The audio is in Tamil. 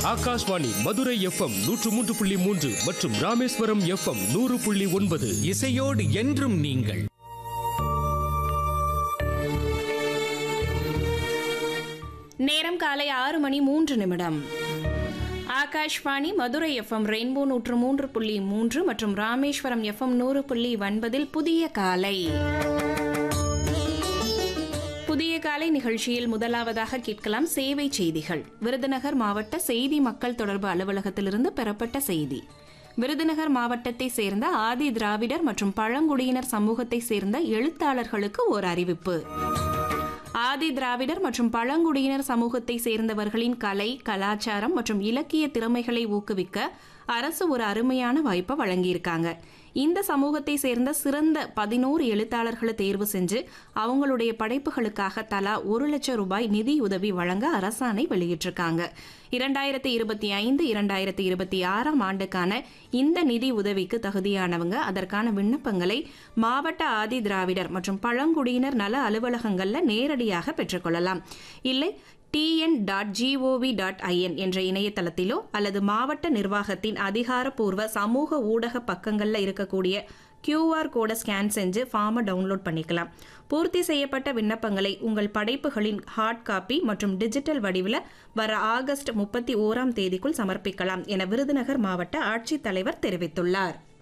ஆகாஷ்வாணி மதுரை எஃப்எம் நூற்று மூன்று புள்ளி மூன்று மற்றும் ராமேஸ்வரம் எஃப்எம் நூறு புள்ளி ஒன்பது இசையோடு என்றும் நீங்கள் நேரம் காலை ஆறு மணி மூன்று நிமிடம் ஆகாஷ்வாணி மதுரை எஃப்எம் ரெயின்போ நூற்று மூன்று புள்ளி மூன்று மற்றும் ராமேஸ்வரம் எஃப்எம் நூறு புள்ளி ஒன்பதில் புதிய காலை புதிய காலை நிகழ்ச்சியில் முதலாவதாக கேட்கலாம் சேவை செய்திகள் விருதுநகர் மாவட்ட செய்தி மக்கள் தொடர்பு அலுவலகத்திலிருந்து பெறப்பட்ட செய்தி விருதுநகர் மாவட்டத்தை சேர்ந்த ஆதி திராவிடர் மற்றும் பழங்குடியினர் சமூகத்தை சேர்ந்த எழுத்தாளர்களுக்கு ஓர் அறிவிப்பு ஆதி திராவிடர் மற்றும் பழங்குடியினர் சமூகத்தை சேர்ந்தவர்களின் கலை கலாச்சாரம் மற்றும் இலக்கிய திறமைகளை ஊக்குவிக்க அரசு ஒரு அருமையான வாய்ப்பை வழங்கியிருக்காங்க இந்த சமூகத்தை சேர்ந்த சிறந்த பதினோரு எழுத்தாளர்களை தேர்வு செஞ்சு அவங்களுடைய படைப்புகளுக்காக தலா ஒரு லட்சம் ரூபாய் நிதியுதவி வழங்க அரசாணை வெளியிட்டிருக்காங்க இரண்டாயிரத்தி இருபத்தி ஐந்து இரண்டாயிரத்தி இருபத்தி ஆறாம் ஆண்டுக்கான இந்த நிதி உதவிக்கு தகுதியானவங்க அதற்கான விண்ணப்பங்களை மாவட்ட ஆதி திராவிடர் மற்றும் பழங்குடியினர் நல அலுவலகங்கள்ல நேரடியாக பெற்றுக்கொள்ளலாம் இல்லை TN dot GOV dot IN என்ற இணையதளத்திலோ அல்லது மாவட்ட நிர்வாகத்தின் அதிகாரப்பூர்வ சமூக ஊடக பக்கங்களில் இருக்கக்கூடிய கியூஆர் கோடை ஸ்கேன் செஞ்சு ஃபார்மை டவுன்லோட் பண்ணிக்கலாம் பூர்த்தி செய்யப்பட்ட விண்ணப்பங்களை உங்கள் படைப்புகளின் ஹார்ட் காப்பி மற்றும் டிஜிட்டல் வடிவில் வர ஆகஸ்ட் முப்பத்தி ஓராம் தேதிக்குள் சமர்ப்பிக்கலாம் என விருதுநகர் மாவட்ட ஆட்சித்தலைவர் தெரிவித்துள்ளார்